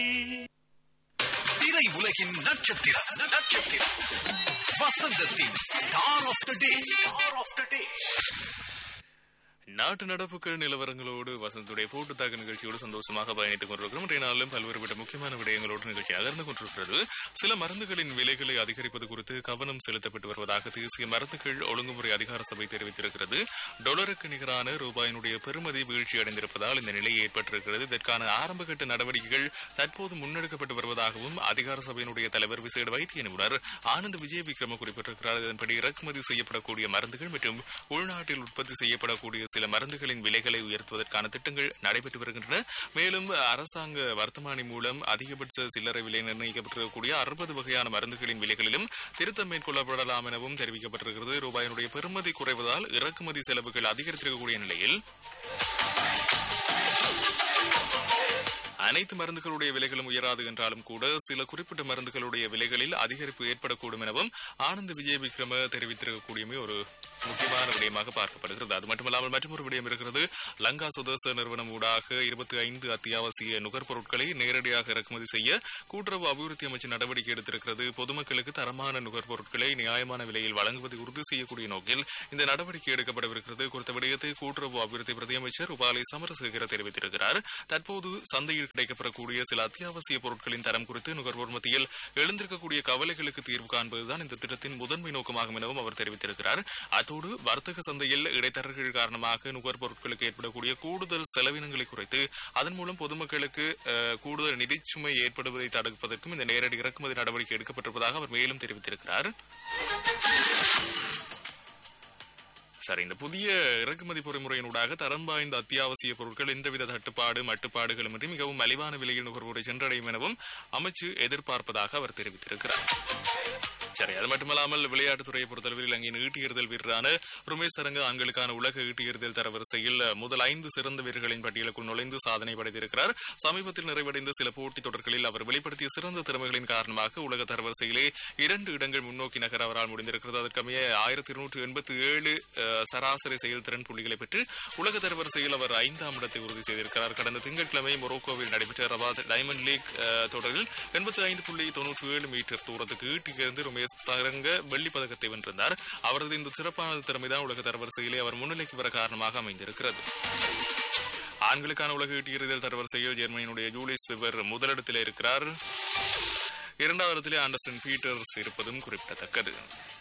திரை உலகின் நட்சத்திரம் நட்சத்திரம் வசந்தத்தின் star of the day star of the day நாட்டு நடப்புகள் நிலவரங்களோடு வசந்துடைய போட்டு தாக்க நிகழ்ச்சியோடு சந்தோஷமாக பயணித்துக் கொண்டிருக்கிறோம் இன்றைய நாளிலும் பல்வேறுபட்ட முக்கியமான விடயங்களோடு நிகழ்ச்சி அகர்ந்து கொண்டிருக்கிறது சில மருந்துகளின் விலைகளை அதிகரிப்பது குறித்து கவனம் செலுத்தப்பட்டு வருவதாக தேசிய மருந்துகள் ஒழுங்குமுறை அதிகார சபை தெரிவித்திருக்கிறது டொலருக்கு நிகரான ரூபாயினுடைய பெறுமதி வீழ்ச்சி அடைந்திருப்பதால் இந்த நிலை ஏற்பட்டிருக்கிறது இதற்கான ஆரம்பகட்ட நடவடிக்கைகள் தற்போது முன்னெடுக்கப்பட்டு வருவதாகவும் அதிகார சபையினுடைய தலைவர் விசேட வைத்திய நிபுணர் ஆனந்த் விஜய் விக்ரம குறிப்பிட்டிருக்கிறார் இதன்படி இறக்குமதி செய்யப்படக்கூடிய மருந்துகள் மற்றும் உள்நாட்டில் உற்பத்தி செய்யப்படக்கூடிய சில மருந்துகளின் விலைகளை உயர்த்துவதற்கான திட்டங்கள் நடைபெற்று வருகின்றன மேலும் அரசாங்க வர்த்தமானி மூலம் அதிகபட்ச சில்லறை விலை நிர்ணயிக்கப்பட்டிருக்கக்கூடிய அறுபது வகையான மருந்துகளின் விலைகளிலும் திருத்தம் மேற்கொள்ளப்படலாம் எனவும் தெரிவிக்கப்பட்டிருக்கிறது ரூபாயினுடைய பெறுமதி குறைவதால் இறக்குமதி செலவுகள் அதிகரித்திருக்கக்கூடிய நிலையில் அனைத்து மருந்துகளுடைய விலைகளும் உயராது என்றாலும் கூட சில குறிப்பிட்ட மருந்துகளுடைய விலைகளில் அதிகரிப்பு ஏற்படக்கூடும் எனவும் ஆனந்த் விஜய் விக்ரம தெரிவித்திருக்கக்கூடியமே ஒரு முக்கியமான விடயமாக பார்க்கப்படுகிறது அது மட்டுமல்லாமல் மற்றொரு விடயம் இருக்கிறது லங்கா சுதர்ச நிறுவனம் ஊடாக இருபத்தி ஐந்து அத்தியாவசிய நுகர்பொருட்களை நேரடியாக இறக்குமதி செய்ய கூட்டுறவு அபிவிருத்தி அமைச்சு நடவடிக்கை எடுத்திருக்கிறது பொதுமக்களுக்கு தரமான நுகர்பொருட்களை நியாயமான விலையில் வழங்குவதை உறுதி செய்யக்கூடிய நோக்கில் இந்த நடவடிக்கை எடுக்கப்படவிருக்கிறது குறித்த விடயத்தை கூட்டுறவு அபிவிருத்தி பிரதி அமைச்சர் உபாலி சமரசேகர தெரிவித்திருக்கிறார் தற்போது சந்தையில் கிடைக்கப்படக்கூடிய சில அத்தியாவசிய பொருட்களின் தரம் குறித்து நுகர்வோர் மத்தியில் எழுந்திருக்கக்கூடிய கவலைகளுக்கு தீர்வு காண்பதுதான் இந்த திட்டத்தின் முதன்மை நோக்கமாகும் எனவும் அவர் தெரிவித்திருக்கிறார் அத்தோடு வர்த்தக சந்தையில் இடைத்தரகர்கள் காரணமாக நுகர்பொருட்களுக்கு ஏற்படக்கூடிய கூடுதல் செலவினங்களை குறைத்து அதன் மூலம் பொதுமக்களுக்கு அஹ், கூடுதல் நிதிச்சுமை ஏற்படுவதை தடுப்பதற்கும் இந்த நேரடி இறக்குமதி நடவடிக்கை எடுக்கப்பட்டிருப்பதாக அவர் மேலும் தெரிவித்திருக்கிறார் சரி இந்த புதிய இறக்குமதி பொறிமுறையினூடாக தரம் வாய்ந்த அத்தியாவசிய பொருட்கள் எந்தவித தட்டுப்பாடு மட்டுப்பாடுகளுமின்றி மிகவும் மலிவான விலையில் நுகர்வோரை சென்றடையும் எனவும் அமைச்சு எதிர்பார்ப்பதாக அவர் தெரிவித்திருக்கிறார் சரி அது மட்டுமல்லாமல் விளையாட்டுத்துறையை பொறுத்தளவில் இலங்கையின் ஈட்டியெறிதல் வீரரான ருமேஷ் சரங்க ஆண்களுக்கான உலக ஈட்டியெறிதல் தரவரிசையில் முதல் ஐந்து சிறந்த வீரர்களின் பட்டியலுக்குள் நுழைந்து சாதனை படைத்திருக்கிறார் சமீபத்தில் நிறைவடைந்த சில போட்டித் தொடர்களில் அவர் வெளிப்படுத்திய சிறந்த திறமைகளின் காரணமாக உலக தரவரிசையிலே இரண்டு இடங்கள் முன்னோக்கி நகர அவரால் முடிந்திருக்கிறது அதற்கமைய ஆயிரத்தி இருநூற்று எண்பத்தி ஏழு சராசரி செயல்திறன் புள்ளிகளை பெற்று உலக தரவரிசையில் அவர் ஐந்தாம் இடத்தை உறுதி செய்திருக்கிறார் கடந்த திங்கட்கிழமை மொரோக்கோவில் நடைபெற்ற ரபாத் டைமண்ட் லீக் அஹ், தொடரில் எண்பத்தி ஐந்து புள்ளி தொன்னூற்றி ஏழு மீட்டர் தூரத்துக்கு ஈட்டியிருந்து ருமேஷ் தரங்க வெள்ளிப் பதக்கத்தை வென்றிருந்தார் அவரது இந்த சிறப்பான திறமைதான் உலக தரவரிசையிலே அவர் முன்னிலைக்கு வர காரணமாக அமைந்திருக்கிறது ஆண்களுக்கான உலக ஈட்டியறிதல் தரவரிசையில் ஜெர்மனியினுடைய ஜூலிஸ் விவர் முதலிடத்தில் இருக்கிறார் இரண்டாவது இடத்திலே ஆண்டர்சன் பீட்டர்ஸ் இருப்பதும் குறிப்பிடத்தக்கது